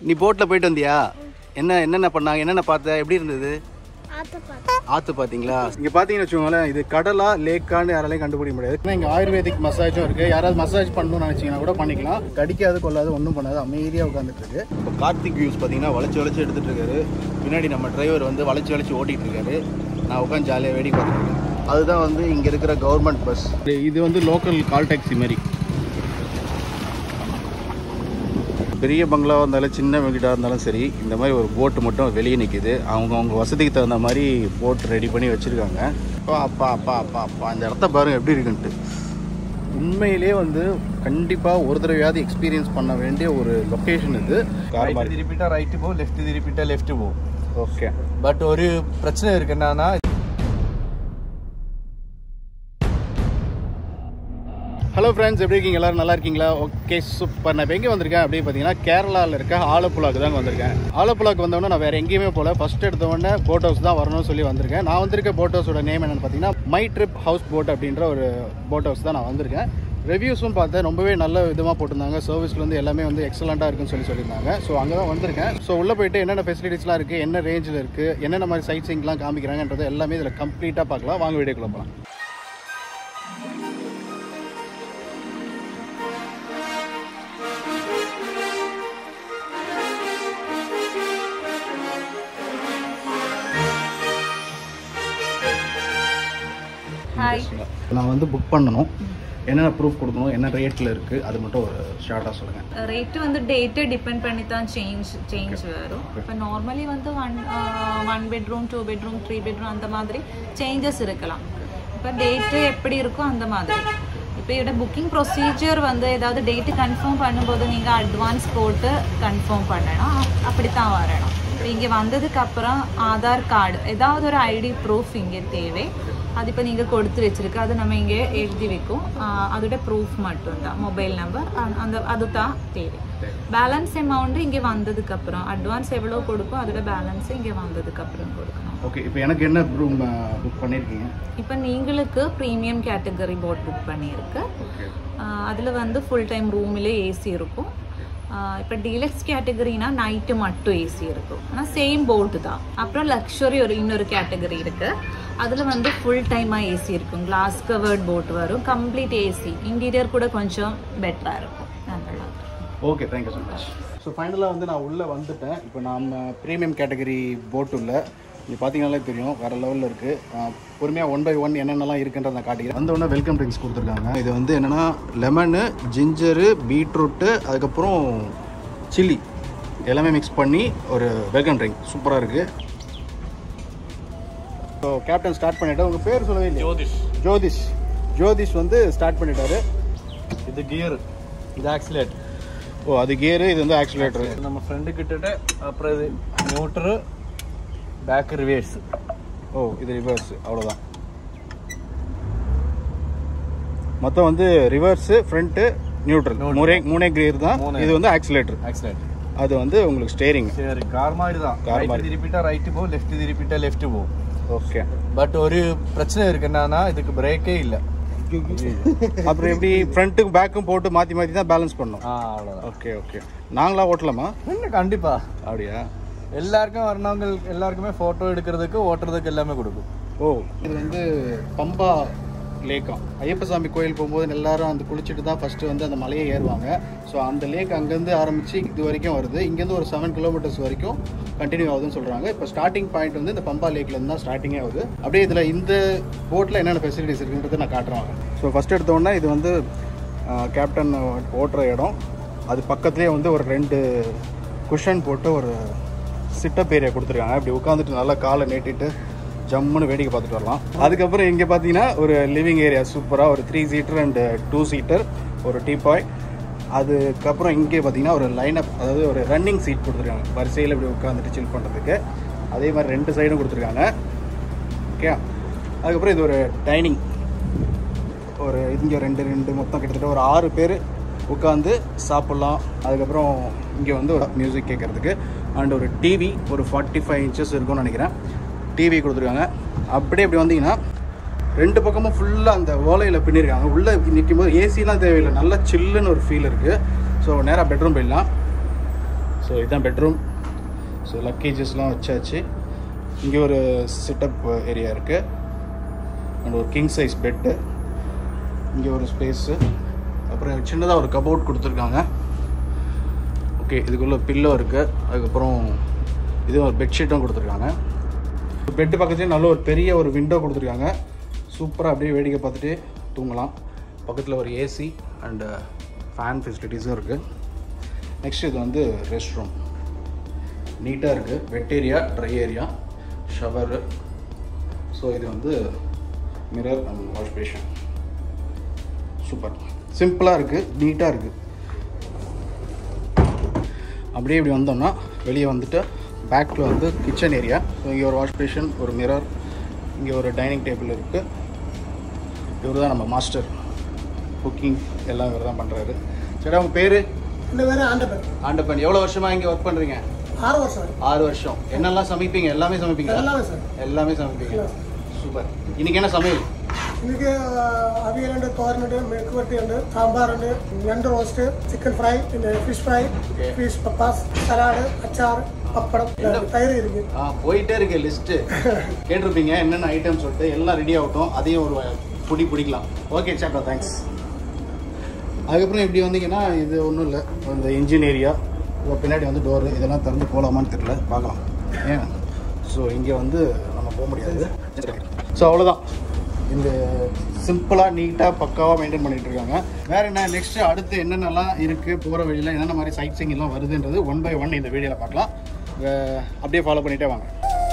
நீ போட்டில் போயிட்டு வந்தியா என்ன என்னென்ன பண்ணாங்க என்னென்ன பார்த்த எப்படி இருந்தது ஆத்த பார்த்தா ஆத்து பாத்தீங்களா இங்க பாத்தீங்கன்னு வச்சுக்கோங்களேன் இது கடலா லேக்கான்னு யாராலையும் கண்டுபிடிக்க முடியாது ஏன்னா இங்க ஆயுர்வேதிக் மசாஜும் இருக்கு யாராவது மசாஜ் பண்ணணும்னு நினைச்சீங்கன்னா கூட பண்ணிக்கலாம் கடிக்காது கொள்ளாது ஒன்றும் பண்ணாது அமைதியா உட்காந்துட்டு இருக்கு இப்போ கார்த்திக் வியூஸ் பாத்தீங்கன்னா வளைச்சு வளைச்சு எடுத்துட்டு இருக்காரு பின்னாடி நம்ம டிரைவர் வந்து வளைச்சு வளைச்சு ஓட்டிட்டு இருக்காரு நான் உட்காந்து ஜாலியாக வேடிக்கை பார்த்துட்டு இருக்கேன் அதுதான் வந்து இங்க இருக்கிற கவர்மெண்ட் பஸ் இது வந்து லோக்கல் கால் டாக்ஸி மாதிரி பெரிய பங்களாவாக இருந்தாலும் சின்ன வீடாக இருந்தாலும் சரி இந்த மாதிரி ஒரு போட்டு மட்டும் வெளியே நிற்கிது அவங்க அவங்க வசதிக்கு தகுந்த மாதிரி போட் ரெடி பண்ணி வச்சுருக்காங்க அப்பா அப்பா அப்பா அப்பா அப்பா இந்த இடத்த பாருங்க எப்படி இருக்குன்ட்டு உண்மையிலே வந்து கண்டிப்பாக ஒரு தடவையாவது எக்ஸ்பீரியன்ஸ் பண்ண வேண்டிய ஒரு லொக்கேஷன் இது ரைட் திருப்பிட்டா ரைட்டு போ லெஃப்ட் திருப்பிட்டா லெஃப்ட் போ ஓகே பட் ஒரு பிரச்சனை இருக்கு என்னன்னா ஹலோ ஃப்ரெண்ட்ஸ் எப்படி இருக்கீங்க எல்லாரும் நல்லா இருக்கீங்களா ஓகே சூப்பர் நான் இப்போ எங்கே வந்திருக்கேன் அப்படியே பார்த்தீங்கன்னா கேரளாவில் இருக்க ஆலப்புழாக்கு தான் வந்திருக்கேன் ஆலப்புழாக்கு வந்தவொடனே நான் வேறு எங்கேயுமே போகல ஃபர்ஸ்ட் எடுத்த உடனே போட் ஹவுஸ் தான் வரணும்னு சொல்லி வந்திருக்கேன் நான் வந்திருக்க போட் ஹவுஸோட நேம் என்னென்னு பார்த்தீங்கன்னா மை ட்ரிப் ஹவுஸ் போட் அப்படின்ற ஒரு போட் ஹவுஸ் தான் நான் வந்திருக்கேன் ரிவ்யூஸும் பார்த்தேன் ரொம்பவே நல்ல விதமாக போட்டிருந்தாங்க சர்வீஸ்ல வந்து எல்லாமே வந்து எக்ஸலண்ட்டாக இருக்குன்னு சொல்லி சொல்லியிருந்தாங்க ஸோ அங்கே தான் வந்திருக்கேன் ஸோ உள்ளே போயிட்டு என்னென்ன ஃபெசிலிட்டிஸ்லாம் இருக்குது என்ன ரேஞ்சில் இருக்குது என்னென்ன மாதிரி சைட் சீங்லாம் காமிக்கிறாங்கன்றது எல்லாமே இதில் கம்ப்ளீட்டாக பார்க்கலாம் வாங்க வீடியோக்குள்ள போகலாம் ஹாய் நான் வந்து புக் பண்ணணும் என்னென்ன ப்ரூஃப் கொடுக்கணும் என்ன ரேட்டில் இருக்குது அது மட்டும் ஒரு ஷார்ட்டாக சொல்லுங்கள் ரேட் வந்து டேட்டு டிபெண்ட் பண்ணி தான் சேஞ்ச் சேஞ்ச் வரும் இப்போ நார்மலி வந்து one one bedroom two bedroom three bedroom அந்த மாதிரி சேஞ்சஸ் இருக்கலாம் இப்போ டேட்டு எப்படி இருக்கோ அந்த மாதிரி இப்போ இதோட புக்கிங் ப்ரொசீஜர் வந்து ஏதாவது டேட்டு கன்ஃபார்ம் பண்ணும்போது நீங்கள் அட்வான்ஸ் போட்டு கன்ஃபார்ம் பண்ணணும் அப்படி தான் வரணும் இப்போ இங்கே வந்ததுக்கு அப்புறம் ஆதார் கார்டு ஏதாவது ஒரு ஐடி ப்ரூஃப் இங்கே தேவை அது இப்போ நீங்கள் கொடுத்து வச்சிருக்கு அது நம்ம இங்கே எழுதி வைக்கும் ஆஹ் அதோட ப்ரூஃப் மட்டும்தான் மொபைல் நம்பர் அந்த அதுதான் தேவை பேலன்ஸ் அமௌண்ட் இங்கே வந்ததுக்கு அப்புறம் அட்வான்ஸ் எவ்வளோ கொடுக்கும் அதோட பேலன்ஸ் இங்கே வந்ததுக்கு அப்புறம் கொடுக்கணும் ஓகே இப்போ எனக்கு என்ன ரூம் புக் பண்ணியிருக்கீங்க இப்போ நீங்களுக்கு ப்ரீமியம் கேட்டகரி போட் புக் பண்ணியிருக்கு ஓகே அதில் வந்து ஃபுல் டைம் ரூமிலே ஏசி இருக்கும் இப்போ டீலக்ஸ் கேட்டகரினா நைட்டு மட்டும் ஏசி இருக்கும் ஆனால் சேம் போட்டு தான் அப்புறம் லக்ஸுரி ஒரு இன்னொரு கேட்டகரி இருக்கு அதில் வந்து ஃபுல் டைமாக ஏசி இருக்கும் கிளாஸ் கவர்ட் போட் வரும் கம்ப்ளீட் ஏசி இன்டீரியர் கூட கொஞ்சம் பெட்டராக இருக்கும் அந்த மாதிரி okay thank you so much so ஃபைனலாக வந்து நான் உள்ளே வந்துட்டேன் இப்போ நம்ம ப்ரீமியம் கேட்டகரி போட் உள்ள இது பார்த்தீங்கனாலே தெரியும் வேறு லெவலில் இருக்குது பொறுமையாக ஒன் பை ஒன் என்னென்னலாம் இருக்குன்றத நான் காட்டிக்கிறேன் வந்த உடனே வெல்கம் ட்ரிங்க்ஸ் கொடுத்துருக்காங்க இது வந்து என்னென்னா லெமனு ஜிஞ்சரு பீட்ரூட்டு அதுக்கப்புறம் சில்லி எல்லாமே மிக்ஸ் பண்ணி ஒரு வெல்கம் ட்ரிங்க் சூப்பராக இருக்குது ஸோ கேப்டன் ஸ்டார்ட் பண்ணிவிட்டு உங்கள் பேர் சொல்லவே இல்லை ஜோதிஷ் ஜோதிஷ் ஜோதிஷ் வந்து ஸ்டார்ட் பண்ணிட்டாரு இது கியர் இது ஆக்சிலேட் ஓ அது கியரு இது வந்து ஆக்சிலேட்டர் நம்ம ஃப்ரெண்டு கிட்ட அப்புறம் இது நியூட்ரு பேக் ரிவேர்ஸ் ஓ இது ரிவர்ஸ் அவ்வளோதான் மொத்தம் வந்து ரிவர்ஸு ஃப்ரண்ட்டு நியூட்ரல் மூணே மூணே கியர் தான் மூணே. இது வந்து ஆக்சிலேட்டர் ஆக்சிலேட் அது வந்து உங்களுக்கு ஸ்டேரிங் சரி கார் மாதிரி தான் Car ரைட் மாதிரி. திருப்பிட்டா ரைட்டு போ லெஃப்ட் திருப்பிட்டா லெஃப்ட் போ ஓகே பட் ஒரு பிரச்சனை இருக்கு என்னன்னா இதுக்கு பிரேக்கே இல்லை அப்புறம் எப்படி ஃப்ரண்ட்டுக்கும் பேக்கும் போட்டு மாற்றி மாற்றி தான் பேலன்ஸ் பண்ணோம் ஆ அவ்வளோதான் ஓகே ஓகே நாங்களா ஓட்டலாமா என்ன கண்டிப்பா அப்படியா எல்லாருக்கும் வரணுங்க எல்லாருக்குமே ஃபோட்டோ எடுக்கிறதுக்கு ஓட்டுறதுக்கு எல்லாமே கொடுக்கும் ஓ இது வந்து பம்பா லேக்கம் ஐயப்பசாமி கோயில் போகும்போது எல்லாரும் அந்த குளிச்சுட்டு தான் ஃபஸ்ட்டு வந்து அந்த மலையை ஏறுவாங்க ஸோ அந்த லேக் அங்கேருந்து ஆரம்பித்து இது வரைக்கும் வருது இங்கேருந்து ஒரு செவன் கிலோமீட்டர்ஸ் வரைக்கும் கண்டினியூ ஆகுதுன்னு சொல்கிறாங்க இப்போ ஸ்டார்டிங் பாயிண்ட் வந்து இந்த பம்பா லேக்லேருந்து தான் ஸ்டார்டிங்கே ஆகுது அப்படியே இதில் இந்த போட்டில் என்னென்ன ஃபெசிலிட்டிஸ் இருக்குன்றதை நான் காட்டுறேன் ஸோ ஃபஸ்ட் எடுத்தோடனே இது வந்து கேப்டன் ஓட்டுற இடம் அது பக்கத்துலேயே வந்து ஒரு ரெண்டு குஷன் போட்டு ஒரு சிட்டப் ஏரியா கொடுத்துருக்காங்க இப்படி உட்காந்துட்டு நல்லா காலை நீட்டிட்டு ஜம்முன்னு வேடிக்கை பார்த்துட்டு வரலாம் அதுக்கப்புறம் இங்கே பார்த்தீங்கன்னா ஒரு லிவிங் ஏரியா சூப்பராக ஒரு three seater and two seater ஒரு டீபாய் அதுக்கப்புறம் இங்கே பார்த்தீங்கன்னா ஒரு லைனப் அதாவது ஒரு ரன்னிங் சீட் கொடுத்துருக்காங்க வரிசையில் இப்படி உட்காந்துட்டு சில் பண்ணுறதுக்கு அதே மாதிரி ரெண்டு சைடும் கொடுத்துருக்காங்க ஓகே அதுக்கப்புறம் இது ஒரு டைனிங் ஒரு இங்கே ரெண்டு ரெண்டு மொத்தம் கிட்டத்தட்ட ஒரு ஆறு பேர் உட்காந்து சாப்பிட்லாம் அதுக்கப்புறம் இங்கே வந்து ஒரு மியூசிக் கேட்குறதுக்கு அண்ட் ஒரு டிவி ஒரு ஃபார்ட்டி ஃபைவ் இன்ச்சஸ் இருக்கும்னு நினைக்கிறேன் டிவி கொடுத்துருக்காங்க அப்படியே இப்படி வந்தீங்கன்னா ரெண்டு பக்கமும் ஃபுல்லாக அந்த ஓலையில் பின்னிருக்காங்க உள்ளே நிற்கும் போது ஏசிலாம் தேவையில்லை நல்லா சில்லுன்னு ஒரு ஃபீல் இருக்குது ஸோ நேராக பெட்ரூம் போயிடலாம் ஸோ ஸோ இதுதான் பெட்ரூம் ஸோ லக்கேஜஸ்லாம் வச்சாச்சு இங்கே ஒரு சிட்டப் ஏரியா இருக்குது அண்ட் ஒரு கிங் சைஸ் பெட்டு இங்கே ஒரு ஸ்பேஸு அப்புறம் சின்னதாக ஒரு கபோர்ட் கொடுத்துருக்காங்க ஓகே இதுக்குள்ளே பில்லோ இருக்குது அதுக்கப்புறம் இது ஒரு பெட்ஷீட்டும் கொடுத்துருக்காங்க பெட்டு பக்கத்துலேயே நல்ல ஒரு பெரிய ஒரு விண்டோ கொடுத்துருக்காங்க சூப்பராக அப்படியே வேடிக்கை பார்த்துட்டு தூங்கலாம் பக்கத்தில் ஒரு ஏசி அண்டு ஃபேன் ஃபெசிலிட்டிஸும் இருக்குது நெக்ஸ்ட் இது வந்து ரெஸ்ட் ரூம் நீட்டாக இருக்குது wet area dry area shower so இது வந்து mirror and wash basin super சிம்பிளாக இருக்குது நீட்டாக இருக்குது அப்படியே இப்படி வந்தோம்னா வெளியே வந்துட்டு பேக்கில் வந்து கிச்சன் ஏரியா ஸோ இங்கே ஒரு வாஷ் பேஷன் ஒரு மிரர் இங்கே ஒரு டைனிங் டேபிள் இருக்குது இவர் தான் நம்ம மாஸ்டர் குக்கிங் எல்லாம் இவர் தான் பண்ணுறாரு சரி அவங்க பேர் இந்த வேற ஆண்டப்பன் ஆண்டப்பன் எவ்வளோ வருஷமாக இங்கே ஒர்க் பண்ணுறீங்க ஆறு வருஷம் ஆறு வருஷம் என்னெல்லாம் சமைப்பீங்க எல்லாமே சமைப்பீங்களா எல்லாமே சார் எல்லாமே சமைப்பீங்க சூப்பர் இன்னைக்கு என்ன சமையல் എനിക്ക് അവിയലുണ്ട് തോരനുണ്ട് മെഴുക്ക് വരട്ടിയുണ്ട് സാമ്പാറുണ്ട് ഞണ്ട് റോസ്റ്റ് ചിക്കൻ ഫ്രൈ പിന്നെ ഫിഷ് ഫ്രൈ Okay. ഫിഷ് പപ്പാസ് സലാഡ് അച്ചാർ പപ്പടം തൈര് ഇരിക്കും ஆ போயிட்டே இருக்கு லிஸ்ட்டு கேட்டிருப்பீங்க என்னென்ன ஐட்டம் சொல்லிட்டு எல்லாம் ரெடி ஆகட்டும் அதையும் ஒரு புடி பிடிக்கலாம் ஓகே சாப்பா தேங்க்ஸ் அதுக்கப்புறம் இப்படி வந்தீங்கன்னா இது ஒன்றும் இல்லை இந்த இன்ஜின் ஏரியா பின்னாடி வந்து டோரு இதெல்லாம் திறந்து போகலாமான்னு தெரியல பார்க்கலாம் ஏன் ஸோ இங்கே வந்து நம்ம போக முடியாது ஸோ அவ்வளோதான் இந்த சிம்பிளாக நீட்டாக பக்காவாக மெயின்டைன் பண்ணிட்டு இருக்காங்க வேற என்ன நெக்ஸ்ட் அடுத்து என்னென்னலாம் இருக்குது போகிற வழியில் என்னென்ன மாதிரி சைட் சீங் எல்லாம் வருதுன்றது ஒன் பை ஒன் இந்த வீடியோவில் பார்க்கலாம் அஹ் அப்படியே ஃபாலோ பண்ணிட்டே வாங்க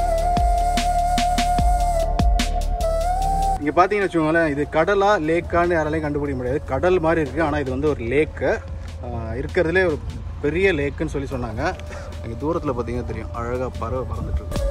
இங்கே பார்த்தீங்கன்னு வச்சுக்கோங்களேன் இது கடலா லேக்கான்னு யாராலையும் கண்டுபிடிக்க முடியாது கடல் மாதிரி இருக்குது ஆனால் இது வந்து ஒரு லேக்கு இருக்கிறதுலே ஒரு பெரிய லேக்குன்னு சொல்லி சொன்னாங்க அங்கே தூரத்தில் பார்த்தீங்கன்னா தெரியும் அழகாக பறவை பறந்துட்டு இருக்கு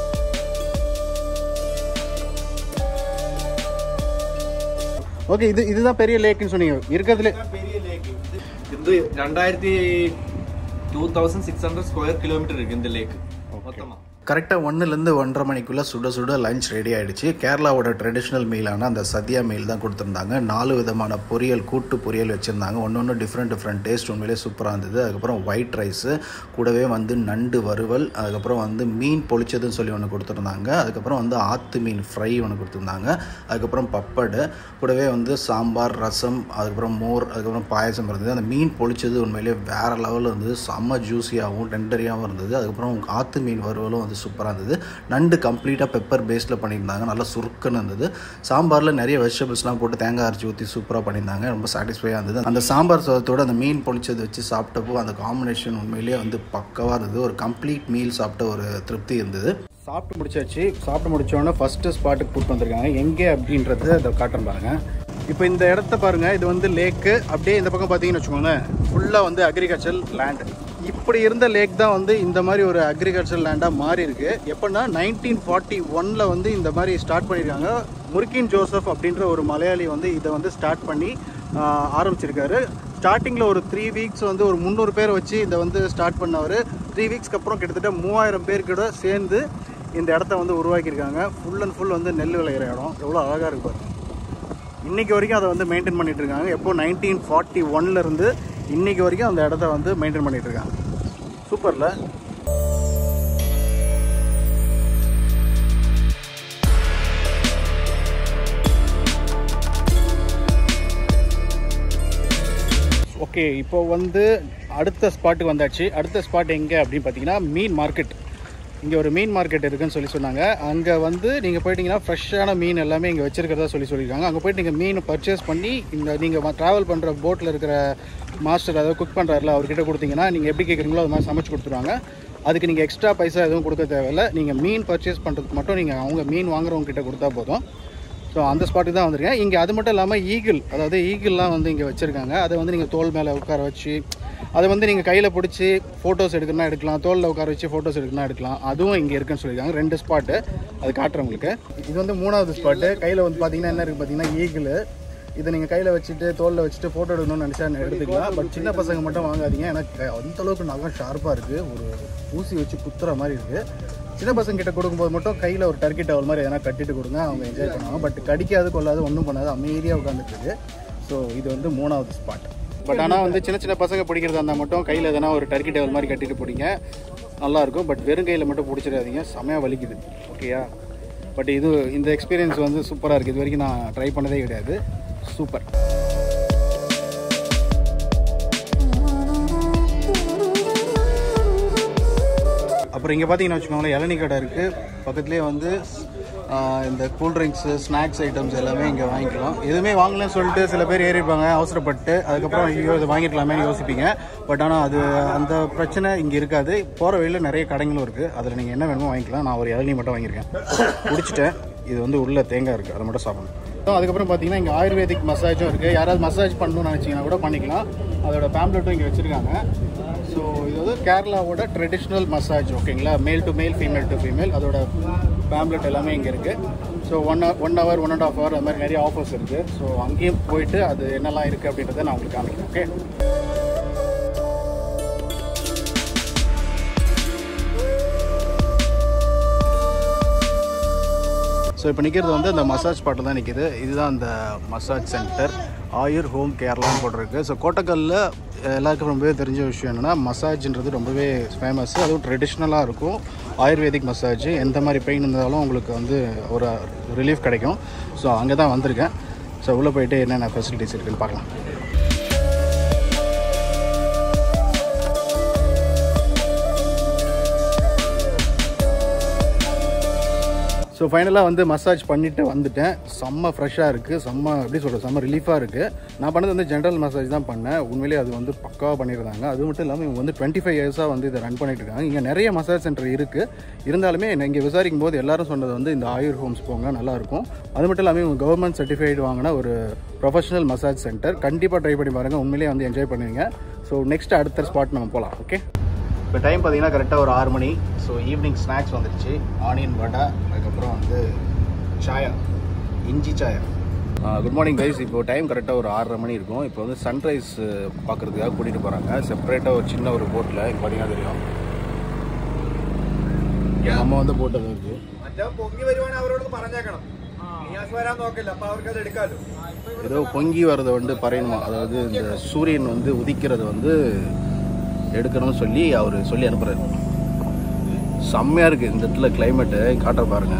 ஓகே இது இதுதான் பெரிய லேக்குன்னு சொன்னீங்க இருக்கிறதுலே பெரிய லேக் இது ரெண்டாயிரத்தி two thousand six hundred square kilometre இருக்கு இந்த லேக் மொத்தமா கரெக்டாக ஒன்றுலேருந்து ஒன்றரை மணிக்குள்ளே சுட சுட லஞ்ச் ரெடி ஆயிடுச்சு கேரளாவோட ட்ரெடிஷ்னல் மீலான அந்த சத்யா மீல் தான் கொடுத்துருந்தாங்க நாலு விதமான பொரியல் கூட்டு பொரியல் வச்சுருந்தாங்க ஒன்று ஒன்று டிஃப்ரெண்ட் டிஃப்ரெண்ட் டேஸ்ட் உண்மையிலே சூப்பராக இருந்தது அதுக்கப்புறம் ஒயிட் ரைஸு கூடவே வந்து நண்டு வறுவல் அதுக்கப்புறம் வந்து மீன் பொளிச்சதுன்னு சொல்லி ஒன்று கொடுத்துருந்தாங்க அதுக்கப்புறம் வந்து ஆத்து மீன் ஃப்ரை ஒன்று கொடுத்துருந்தாங்க அதுக்கப்புறம் பப்படு கூடவே வந்து சாம்பார் ரசம் அதுக்கப்புறம் மோர் அதுக்கப்புறம் பாயசம் இருந்தது அந்த மீன் பொளிச்சது உண்மையிலேயே வேறு லெவலில் இருந்தது செம்ம ஜூஸியாகவும் டெண்டரியாகவும் இருந்தது அதுக்கப்புறம் ஆத்து மீன் வறுவலும் வந்து சூப்பராக இருந்தது நண்டு கம்ப்ளீட்டாக பெப்பர் பேஸில் பண்ணியிருந்தாங்க நல்லா சுருக்குன்னு இருந்தது சாம்பாரில் நிறைய வெஜிடபிள்ஸ்லாம் போட்டு தேங்காய் அரைச்சி ஊற்றி சூப்பராக பண்ணியிருந்தாங்க ரொம்ப சாட்டிஸ்ஃபையாக இருந்தது அந்த சாம்பார் சாதத்தோட அந்த மீன் பொளிச்சது வச்சு சாப்பிட்டப்போ அந்த காம்பினேஷன் உண்மையிலேயே வந்து பக்கவாக இருந்தது ஒரு கம்ப்ளீட் மீல் சாப்பிட்ட ஒரு திருப்தி இருந்தது சாப்பிட்டு முடிச்சாச்சு சாப்பிட்டு முடிச்சோடனே ஃபஸ்ட்டு ஸ்பாட்டுக்கு கூப்பிட்டு வந்திருக்காங்க எங்கே அப்படின்றது அதை காட்டுறேன் பாருங்க இப்போ இந்த இடத்த பாருங்க இது வந்து லேக்கு அப்படியே இந்த பக்கம் பார்த்தீங்கன்னு வச்சுக்கோங்களேன் ஃபுல்லாக வந்து அக்ரிகல்ச்சர் லேண்ட் இப்படி இருந்த லேக் தான் வந்து இந்த மாதிரி ஒரு அக்ரிகல்ச்சர் லேண்டாக மாறி இருக்கு எப்படின்னா நைன்டீன் ஃபார்ட்டி ஒனில் வந்து இந்த மாதிரி ஸ்டார்ட் பண்ணியிருக்காங்க முருக்கின் ஜோசப் அப்படின்ற ஒரு மலையாளி வந்து இதை வந்து ஸ்டார்ட் பண்ணி ஆஹ், ஆரம்பிச்சிருக்காரு ஸ்டார்டிங்கில் ஒரு த்ரீ வீக்ஸ் வந்து ஒரு முந்நூறு பேர் வச்சு இதை வந்து ஸ்டார்ட் பண்ணவர் த்ரீ வீக்ஸ்க்கு அப்புறம் கிட்டத்தட்ட மூவாயிரம் பேர் கூட சேர்ந்து இந்த இடத்த வந்து உருவாக்கியிருக்காங்க ஃபுல் அண்ட் ஃபுல் வந்து நெல் விளையிற இடம் எவ்வளோ அழகாக இருக்கு பாருங்க இன்னைக்கு வரைக்கும் அதை வந்து மெயின்டைன் பண்ணிட்டு இருக்காங்க எப்போ நைன்டீன் ஃபார்ட்டி ஒன்ல இருந்து இன்னைக்கு வரைக்கும் அந்த இடத்த வந்து மெயின்டைன் பண்ணிட்டு இருக்காங்க சூப்பர்ல ஓகே இப்போ வந்து அடுத்த ஸ்பாட்டுக்கு வந்தாச்சு அடுத்த ஸ்பாட் எங்கே அப்படின்னு பார்த்தீங்கன்னா மீன் மார்க்கெட் இங்கே ஒரு மீன் மார்க்கெட் இருக்குன்னு சொல்லி சொன்னாங்க அங்கே வந்து நீங்கள் போயிட்டீங்கன்னா ஃப்ரெஷ்ஷான மீன் எல்லாமே இங்கே வச்சிருக்கிறதா சொல்லி சொல்லியிருக்காங்க அங்கே போயிட்டு நீங்கள் மீன் பர்ச்சேஸ் பண்ணி இந்த நீங்கள் ட்ராவல் பண்ணுற போட்டில் இருக்கிற மாஸ்டர் அதாவது குக் பண்ணுறாருல அவர்கிட்ட கொடுத்தீங்கன்னா நீங்கள் எப்படி கேட்குறீங்களோ அது மாதிரி சமைச்சு கொடுத்துருவாங்க அதுக்கு நீங்கள் எக்ஸ்ட்ரா பைசா எதுவும் கொடுக்க தேவையில்ல நீங்கள் மீன் பர்ச்சேஸ் பண்ணுறதுக்கு மட்டும் நீங்கள் அவங்க மீன் வாங்குறவங்க கிட்ட கொடுத்தா போதும் ஸோ அந்த ஸ்பாட்டுக்கு தான் வந்திருக்கேன் இங்கே அது மட்டும் இல்லாமல் ஈகிள் அதாவது ஈகிள்லாம் வந்து இங்கே வச்சுருக்காங்க அதை வந்து நீங்கள் தோல் மேலே உட்கார வச்சு அதை வந்து நீங்கள் கையில் பிடிச்சி ஃபோட்டோஸ் எடுக்கணும்னா எடுக்கலாம் தோலில் உட்கார வச்சு ஃபோட்டோஸ் எடுக்கணும்னா எடுக்கலாம் அதுவும் இங்கே இருக்குன்னு சொல்லியிருக்காங்க ரெண்டு ஸ்பாட்டு அது காட்டுறேன் உங்களுக்கு இது வந்து மூணாவது ஸ்பாட்டு கையில் வந்து பார்த்தீங்கன்னா என்ன இருக்குது பார்த்தீங்கன்னா ஈகிள் இதை நீங்கள் கையில் வச்சுட்டு தோலில் வச்சுட்டு ஃபோட்டோ எடுக்கணும்னு நினச்சா எடுத்துக்கலாம் பட் சின்ன பசங்க மட்டும் வாங்காதீங்க ஏன்னா க- அந்த அளவுக்கு நகம் ஷார்ப்பாக இருக்குது ஒரு ஊசி வச்சு குத்துற மாதிரி இருக்குது சின்ன பசங்க கிட்ட கொடுக்கும்போது மட்டும் கையில் ஒரு டர்க்கி டவல் மாதிரி எதனா கட்டிட்டு கொடுங்க அவங்க என்ஜாய் பண்ணுவாங்க பட் கடிக்காது கொள்ளாது ஒன்றும் பண்ணாது அமைதியாக உட்காந்துட்டு இருக்கு ஸோ இது வந்து மூணாவது ஸ்பாட் பட் ஆனால் வந்து சின்ன சின்ன பசங்க பிடிக்கிறதா இருந்தால் மட்டும் கையில் எதனா ஒரு டர்க்கி டேவல் மாதிரி கட்டிட்டு பிடிங்க நல்லா இருக்கும் பட் வெறும் கையில் மட்டும் பிடிச்சிடாதீங்க செமையாக வலிக்குது ஓகேயா பட் இது இந்த எக்ஸ்பீரியன்ஸ் வந்து சூப்பராக இருக்குது இது வரைக்கும் நான் ட்ரை பண்ணதே கிடையாது சூப்பர் அப்புறம் இங்கே பார்த்தீங்கன்னா வச்சுக்கோங்களேன் இளநீ கடை இருக்குது பக்கத்துலேயே வந்து ஆஹ், இந்த கூல் ட்ரிங்க்ஸு ஸ்நாக்ஸ் ஐட்டம்ஸ் எல்லாமே இங்கே வாங்கிக்கலாம் எதுவுமே வாங்கலன்னு சொல்லிட்டு சில பேர் ஏறிப்பாங்க அவசரப்பட்டு அதுக்கப்புறம் ஐயோ இது வாங்கிக்கலாமே யோசிப்பீங்க பட் ஆனால் அது அந்த பிரச்சனை இங்கே இருக்காது போகிற வழியில் நிறைய கடைங்களும் இருக்குது அதில் நீங்கள் என்ன வேணுமோ வாங்கிக்கலாம் நான் ஒரு இளநீ மட்டும் வாங்கியிருக்கேன் குடிச்சிட்டேன் இது வந்து உள்ள தேங்காய் இருக்குது அதை மட்டும் சாப்பிடணும் அதுக்கப்புறம் பார்த்தீங்கன்னா இங்கே ஆயுர்வேதிக் மசாஜும் இருக்குது யாராவது மசாஜ் பண்ணணும்னு நினச்சிங்கன்னா கூட பண்ணிக்கலாம் அதோட பேம்ப்ளெட்டும் இங்கே வச்சுருக்காங்க ஸோ இது வந்து கேரளாவோட ட்ரெடிஷ்னல் மசாஜ் ஓகேங்களா male to male female to female அதோட பேம்ப்ளெட் எல்லாமே இங்கே இருக்குது so one one hour one and half hour அது மாதிரி நிறைய ஆஃபர்ஸ் இருக்குது ஸோ அங்கேயும் போயிட்டு அது என்னெல்லாம் இருக்குது அப்படின்றத நான் உங்களுக்கு காமிக்கிறேன் ஓகே ஸோ இப்போ நிற்கிறது வந்து அந்த மசாஜ் பாட்டில் தான் நிற்கிது இதுதான் அந்த மசாஜ் சென்டர் ஆயுர் ஹோம் கேரளான்னு போட்டிருக்கு ஸோ கோட்டக்கல்லில் எல்லாருக்கும் ரொம்பவே தெரிஞ்ச விஷயம் என்னென்னா மசாஜ்ன்றது ரொம்பவே ஃபேமஸ் அதுவும் ட்ரெடிஷ்னலாக இருக்கும் ஆயுர்வேதிக் மசாஜ் எந்த மாதிரி பெயின் இருந்தாலும் உங்களுக்கு வந்து ஒரு ரிலீஃப் கிடைக்கும் ஸோ அங்கே தான் வந்திருக்கேன் ஸோ உள்ளே போயிட்டு என்னென்ன ஃபெசிலிட்டிஸ் இருக்குன்னு பார்க்கலாம் ஸோ ஃபைனலாக வந்து மசாஜ் பண்ணிவிட்டு வந்துட்டேன் செம்ம ஃப்ரெஷ்ஷாக இருக்குது செம்ம எப்படி சொல்கிறது செம்ம ரிலீஃபாக இருக்குது நான் பண்ணது வந்து ஜென்ரல் மசாஜ் தான் பண்ணேன் உண்மையிலேயே அது வந்து பக்காவாக பண்ணியிருந்தாங்க அது மட்டும் இல்லாமல் இவங்க வந்து டுவெண்ட்டி ஃபைவ் இயர்ஸாக வந்து இதை ரன் பண்ணிட்டு இருக்காங்க இங்கே நிறைய மசாஜ் சென்டர் இருக்குது இருந்தாலுமே நான் இங்கே விசாரிக்கும் போது எல்லாரும் சொன்னது வந்து இந்த ஆயுர் ஹோம்ஸ் போங்க நல்லாயிருக்கும் அது மட்டும் இல்லாமல் இவங்க கவர்மெண்ட் சர்டிஃபைடு வாங்கின ஒரு ப்ரொஃபஷனல் மசாஜ் சென்டர் கண்டிப்பாக ட்ரை பண்ணி பாருங்கள் உண்மையிலேயே வந்து என்ஜாய் பண்ணுவீங்க ஸோ நெக்ஸ்ட் அடுத்த ஸ்பாட் நம்ம போகலாம் ஓகே இப்போ டைம் பார்த்தீங்கன்னா கரெக்டாக ஒரு ஆறு மணி ஸோ ஈவினிங் ஸ்நாக்ஸ் வந்துடுச்சு ஆனியன் வடை அதுக்கப்புறம் வந்து சாயா இஞ்சி சாயா குட் மார்னிங் கைஸ் இப்போ டைம் கரெக்டாக ஒரு ஆறரை மணி இருக்கும் இப்போ வந்து சன்ரைஸ் பார்க்குறதுக்காக கூட்டிகிட்டு போகிறாங்க செப்பரேட்டாக ஒரு சின்ன ஒரு போட்டில் இப்போ பார்த்தீங்கன்னா தெரியும் நம்ம வந்து போட்டு அது இருக்குது മറ്റേ പൊങ്ങി വരുവാണെങ്കിൽ അവരോട് പറഞ്ഞേക്കണം നിയാസ് വരാൻ നോക്കില്ല അപ്പൊ അവർക്ക് അത് എടുക്കാലോ ஏதோ பொங்கி வர்றதை வந்து பறையணுமா அதாவது இந்த சூரியன் வந்து உதிக்கிறது வந்து எடுக்கணும்னு சொல்லி அவர் சொல்லி அனுப்புறாரு செம்மையாக இருக்குது இந்த இடத்துல கிளைமேட்டு காட்டுற பாருங்க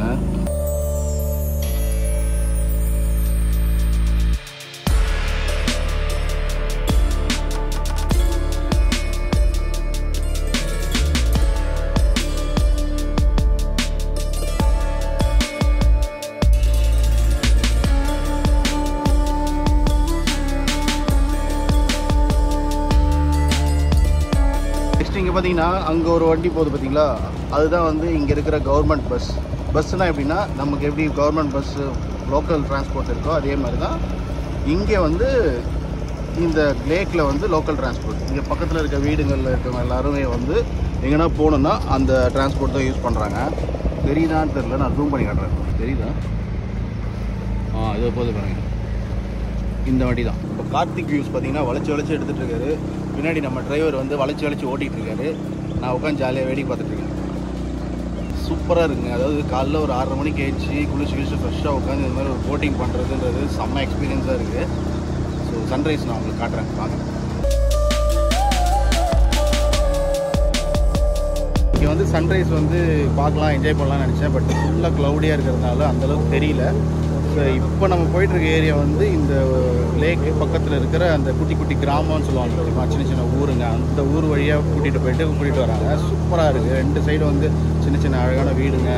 நெக்ஸ்ட் இங்கே பார்த்தீங்கன்னா அங்கே ஒரு வண்டி போகுது பார்த்தீங்களா அதுதான் வந்து இங்கே இருக்கிற கவர்மெண்ட் பஸ் பஸ்ஸுனால் எப்படின்னா நமக்கு எப்படி கவர்மெண்ட் பஸ்ஸு லோக்கல் டிரான்ஸ்போர்ட் இருக்கோ அதே மாதிரி தான் இங்கே வந்து இந்த லேக்கில் வந்து லோக்கல் டிரான்ஸ்போர்ட் இங்கே பக்கத்தில் இருக்க வீடுகளில் இருக்கவங்க எல்லாருமே வந்து எங்கன்னா போகணுன்னா அந்த டிரான்ஸ்போர்ட் தான் யூஸ் பண்ணுறாங்க தெரியுதான்னு தெரில நான் ஜூம் பண்ணி காட்டுறேன் தெரியுதா ஆ இதோ போது பாருங்க இந்த வண்டி தான் இப்போ கார்த்திக் வியூஸ் பார்த்தீங்கன்னா வளைச்சு வளைச்சு எடுத்துகிட்டு இருக்காரு பின்னாடி நம்ம டிரைவர் வந்து வளைச்சு வளைச்சு ஓட்டிகிட்டு இருக்காரு நான் உட்காந்து ஜாலியாக வேடிக்கை பார்த்துட்டு இருக்கேன் சூப்பராக இருக்குங்க அதாவது காலைல ஒரு ஆறரை மணிக்கு ஏஞ்சி குளிச்சு குளிச்சு ஃப்ரெஷ்ஷாக உட்காந்து இந்த மாதிரி ஒரு போட்டிங் பண்ணுறதுன்றது செம்ம எக்ஸ்பீரியன்ஸாக இருக்குது ஸோ சன்ரைஸ் நான் உங்களுக்கு காட்டுறேன் வாங்க இங்கே வந்து சன்ரைஸ் வந்து பார்க்கலாம் என்ஜாய் பண்ணலாம்னு நினச்சேன் பட் ஃபுல்லாக க்ளவுடியாக இருக்கிறதுனால அந்தளவுக்கு தெரியல ஸோ இப்போ நம்ம போயிட்டு இருக்க ஏரியா வந்து இந்த லேக்கு பக்கத்தில் இருக்கிற அந்த குட்டி குட்டி கிராமம்னு சொல்லுவாங்க தெரியுமா சின்ன சின்ன ஊருங்க அந்த ஊர் வழியாக கூட்டிகிட்டு போயிட்டு கூட்டிகிட்டு வராங்க சூப்பராக இருக்குது ரெண்டு சைடு வந்து சின்ன சின்ன அழகான வீடுங்க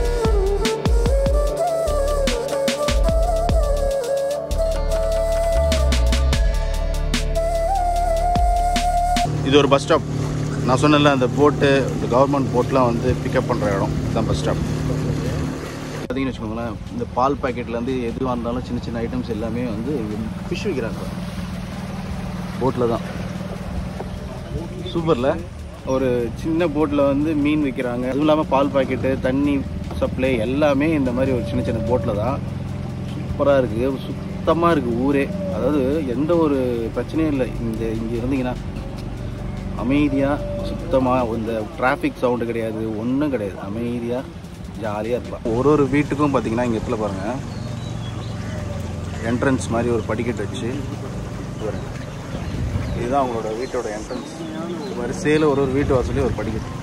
இது ஒரு பஸ் ஸ்டாப் நான் சொன்னேன்ல அந்த போட்டு இந்த கவர்மெண்ட் போட்லாம் வந்து பிக்கப் பண்ணுற இடம் இதுதான் பஸ் ஸ்டாப் பார்த்தீங்கன்னு வச்சுக்கோங்களேன் இந்த பால் பாக்கெட்லேருந்து எதுவாக இருந்தாலும் சின்ன சின்ன ஐட்டம்ஸ் எல்லாமே வந்து ஃபிஷ் விற்கிறாங்க போட்டில் தான் சூப்பரில் ஒரு சின்ன போட்டில் வந்து மீன் விற்கிறாங்க அதுவும் இல்லாமல் பால் பாக்கெட்டு தண்ணி சப்ளை எல்லாமே இந்த மாதிரி ஒரு சின்ன சின்ன போட்டில் தான் சூப்பராக இருக்குது சுத்தமாக இருக்குது ஊரே அதாவது எந்த ஒரு பிரச்சனையும் இல்லை இந்த இங்கே இருந்தீங்கன்னா அமைதியாக சுத்தமாக இந்த டிராஃபிக் சவுண்டு கிடையாது ஒன்றும் கிடையாது அமைதியாக ஜாலியாக இருக்கலாம் ஒரு ஒரு வீட்டுக்கும் பார்த்தீங்கன்னா இங்கே இடத்துல பாருங்கள் என்ட்ரன்ஸ் மாதிரி ஒரு படிக்கட்டு வச்சு பாருங்க. இதுதான் அவங்களோட வீட்டோட என்ட்ரன்ஸ் இது மாதிரி சேல ஒரு ஒரு வீட்டு வாசலையும் ஒரு படிக்கட்டு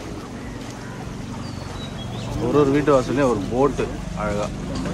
ஒரு ஒரு வீட்டு வாசலையும் ஒரு போட்டு அழகா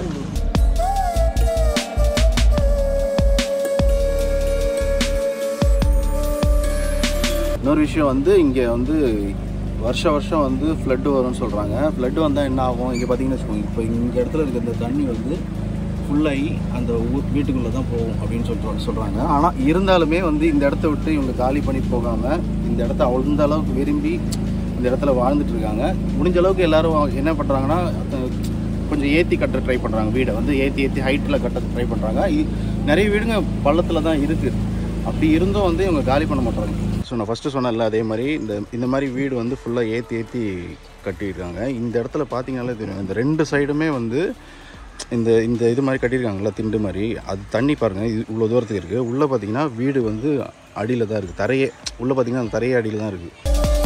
இன்னொரு விஷயம் வந்து இங்கே வந்து வருஷ வருஷம் வந்து ஃப்ளட்டு வரும்னு சொல்கிறாங்க ஃப்ளட்டு வந்தால் என்ன ஆகும் இங்கே பார்த்தீங்கன்னு வச்சுக்கோங்க இப்போ இந்த இடத்துல இருக்க இந்த தண்ணி வந்து ஃபுல்லாகி அந்த ஊர் வீட்டுக்குள்ளே தான் போகும் அப்படின்னு சொல்லிட்டு சொல்கிறாங்க ஆனால் இருந்தாலுமே வந்து இந்த இடத்த விட்டு இவங்க காலி பண்ணி போகாமல் இந்த இடத்த அந்த அளவுக்கு விரும்பி இந்த இடத்துல வாழ்ந்துட்டு இருக்காங்க முடிஞ்ச அளவுக்கு எல்லாரும் என்ன பண்ணுறாங்கன்னா கொஞ்சம் ஏற்றி கட்ட ட்ரை பண்ணுறாங்க வீடை வந்து ஏற்றி ஏற்றி ஹைட்டில் கட்ட ட்ரை பண்ணுறாங்க நிறைய வீடுங்க பள்ளத்தில் தான் இருக்குது அப்படி இருந்தும் வந்து இவங்க காலி பண்ண மாட்டாங்க ஸோ நான் ஃபஸ்ட்டு சொன்னேன்ல அதே மாதிரி இந்த இந்த மாதிரி வீடு வந்து ஃபுல்லாக ஏற்றி ஏற்றி கட்டியிருக்காங்க இந்த இடத்துல பார்த்தீங்கனாலே தெரியும் இந்த ரெண்டு சைடுமே வந்து இந்த இந்த இது மாதிரி கட்டியிருக்காங்கல்ல திண்டு மாதிரி அது தண்ணி பாருங்கள் இது இவ்வளோ தூரத்துக்கு இருக்குது உள்ளே பார்த்தீங்கன்னா வீடு வந்து அடியில் தான் இருக்குது தரையே உள்ளே பார்த்தீங்கன்னா அந்த தரையே அடியில் தான் இருக்குது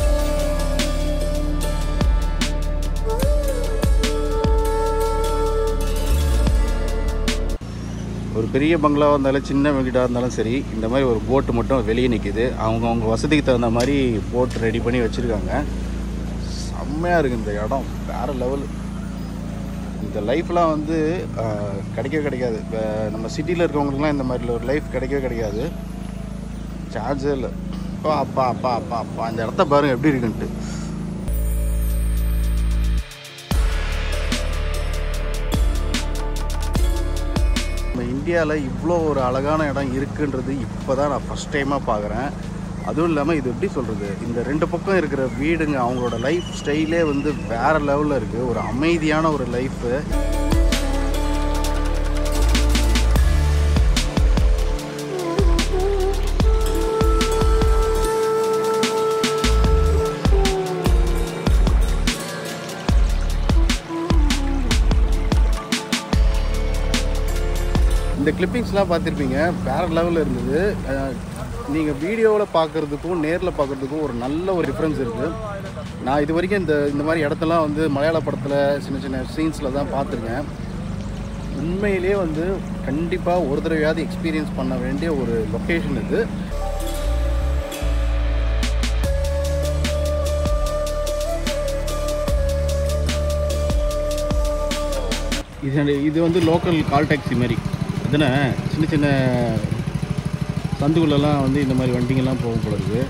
ஒரு பெரிய பங்களாவாக இருந்தாலும் சின்ன வீடாக இருந்தாலும் சரி இந்த மாதிரி ஒரு போட்டு மட்டும் வெளியே நிற்கிது அவங்க அவங்க வசதிக்கு தகுந்த மாதிரி போட் ரெடி பண்ணி வச்சுருக்காங்க செம்மையாக இருக்குது இந்த இடம் வேறு லெவல் இந்த லைஃப்லாம் வந்து ஆஹ், கிடைக்கவே கிடைக்காது இப்போ நம்ம சிட்டியில் இருக்கவங்களுக்குலாம் இந்த மாதிரி ஒரு லைஃப் கிடைக்கவே கிடைக்காது சார்ஜே இல்லை அப்பா அப்பா அப்பா அப்பா அப்பா இந்த இடத்த பாருங்கள் எப்படி இருக்குன்ட்டு நம்ம இந்தியாவில் இவ்வளோ ஒரு அழகான இடம் இருக்குன்றது இப்போ தான் நான் ஃபஸ்ட் டைமாக பார்க்குறேன் அதுவும் இல்லாமல் இது எப்படி சொல்கிறது இந்த ரெண்டு பக்கம் இருக்கிற வீடுங்க அவங்களோட லைஃப் ஸ்டைலே வந்து வேறு லெவலில் இருக்குது ஒரு அமைதியான ஒரு லைஃபு இந்த கிளிப்பிங்ஸ்லாம் பார்த்துருப்பீங்க வேற லெவலில் இருந்தது நீங்கள் வீடியோவில் பார்க்குறதுக்கும் நேரில் பார்க்குறதுக்கும் ஒரு நல்ல ஒரு டிஃப்ரென்ஸ் இருக்குது நான் இது வரைக்கும் இந்த இந்த மாதிரி இடத்தெல்லாம் வந்து மலையாள படத்தில் சின்ன சின்ன சீன்ஸில் தான் பார்த்துருக்கேன் உண்மையிலே வந்து கண்டிப்பாக ஒரு தடவையாவது எக்ஸ்பீரியன்ஸ் பண்ண வேண்டிய ஒரு லொக்கேஷன் இது இது இது வந்து லோக்கல் கால் டாக்ஸி மாதிரி இதுனா சின்ன சின்ன சந்துக்குள்ளெல்லாம் வந்து இந்த மாதிரி வண்டிங்கெல்லாம் போகும் போல இருக்குது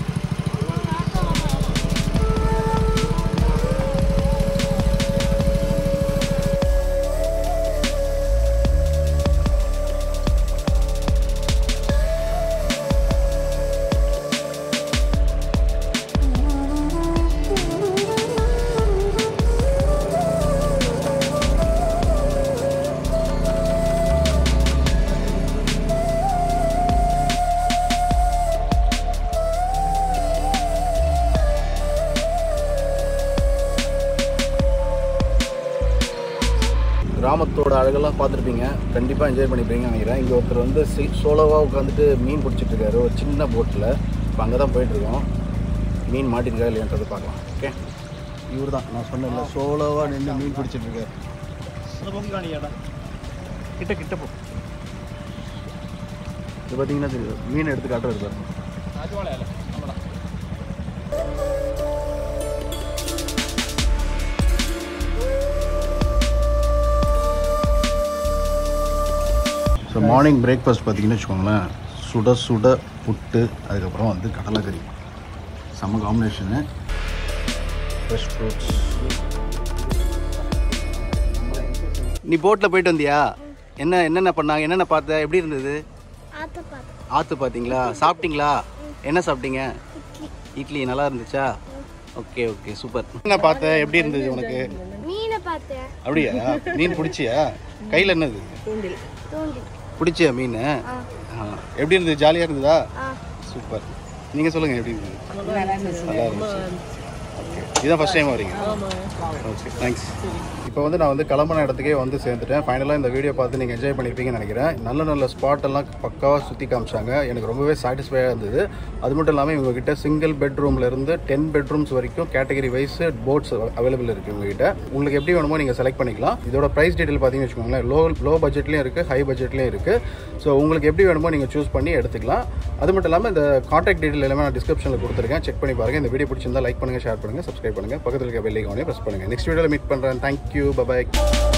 கிராமத்தோட அழகெல்லாம் பார்த்துருப்பீங்க கண்டிப்பாக என்ஜாய் பண்ணிப்பீங்கன்னு நினைக்கிறேன் இங்கே ஒருத்தர் வந்து சோலோவாக உட்காந்துட்டு மீன் பிடிச்சிட்டு இருக்காரு ஒரு சின்ன போட்டில் இப்போ அங்கே தான் போயிட்டுருக்கோம் மீன் மாட்டிருக்கா இல்லையன்றதை பார்க்கலாம் ஓகே இவர் தான் நான் சொன்னேன்ல சோலோவாக நின்று மீன் பிடிச்சிட்டு இருக்காரு கிட்ட கிட்ட போ இது பார்த்தீங்கன்னா தெரியும் மீன் எடுத்து காட்டுறது பாருங்க ஸோ மார்னிங் பிரேக்ஃபாஸ்ட் பார்த்தீங்கன்னு வச்சுக்கோங்களேன் சுட சுட புட்டு அதுக்கப்புறம் வந்து கடலைக்கறி செம்ம காம்பினேஷனு ஃப்ரெஷ் ஃப்ரூட்ஸ் நீ போட்டில் போயிட்டு வந்தியா என்ன என்னென்ன பண்ணாங்க என்னென்ன பார்த்த எப்படி இருந்தது ஆற்று பார்த்தீங்களா சாப்பிட்டீங்களா என்ன சாப்பிட்டீங்க இட்லி நல்லா இருந்துச்சா ஓகே ஓகே சூப்பர் என்ன பார்த்த எப்படி இருந்தது உனக்கு மீனை பார்த்தேன் அப்படியா மீன் பிடிச்சியா கையில் என்னது தூண்டில் பிடிச்சியா மீன் ஆ. எப்படி இருந்தது ஜாலியாக இருந்ததா சூப்பர் நீங்கள் சொல்லுங்கள் எப்படி இருந்தது நல்லா இருந்துச்சு ஓகே இதுதான் ஃபஸ்ட் டைம் வரீங்க ஓகே தேங்க்ஸ் இப்போ வந்து நான் வந்து கிளம்புன இடத்துக்கே வந்து சேர்ந்துட்டேன் ஃபைனலாக இந்த வீடியோ பார்த்து நீங்கள் என்ஜாய் பண்ணியிருப்பீங்கன்னு நினைக்கிறேன் நல்ல நல்ல ஸ்பாட் எல்லாம் பக்காவாக சுற்றி காமிச்சாங்க எனக்கு ரொம்பவே சாட்டிஸ்ஃபையாக இருந்தது அது மட்டும் இல்லாமல் இவங்ககிட்ட சிங்கிள் பெட்ரூம்ல இருந்து டென் பெட்ரூம்ஸ் வரைக்கும் கேட்டகரி வைஸ் போட்ஸ் அவைலபிள் இருக்குது உங்ககிட்ட உங்களுக்கு எப்படி வேணுமோ நீங்கள் செலக்ட் பண்ணிக்கலாம் இதோட ப்ரைஸ் டீட்டெயில் பார்த்தீங்கன்னு வச்சுக்கோங்களேன் லோ லோ பட்ஜெட்லேயும் இருக்குது ஹை பட்ஜெட்லேயும் இருக்குது ஸோ உங்களுக்கு எப்படி வேணுமோ நீங்கள் சூஸ் பண்ணி எடுத்துக்கலாம் அது மட்டும் இல்லாமல் இந்த காண்டாக்ட் டீட்டெயில் எல்லாமே நான் டிஸ்கிரிப்ஷனில் கொடுத்துருக்கேன் செக் பண்ணி பாருங்கள் இந்த வீடியோ பிடிச்சிருந்தா லைக் பண்ணுங்கள் ஷேர் பண்ணுங்கள் சப்ஸ்கிரைப் பண்ணுங்கள் பக்கத்தில் இருக்க பெல் ஐக்கானே ப்ரெஸ் பண்ணுங்கள் நெக்ஸ்ட் வீடியோவில் மீட் பண்ணுறேன் தேங்க்யூ பபாய்